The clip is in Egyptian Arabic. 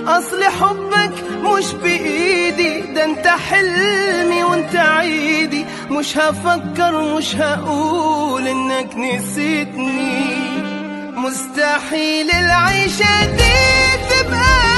اصل حبك مش بايدي ده انت حلمي وانت عيدي مش هفكر مش هقول انك نسيتني مستحيل العيشة دي تبقى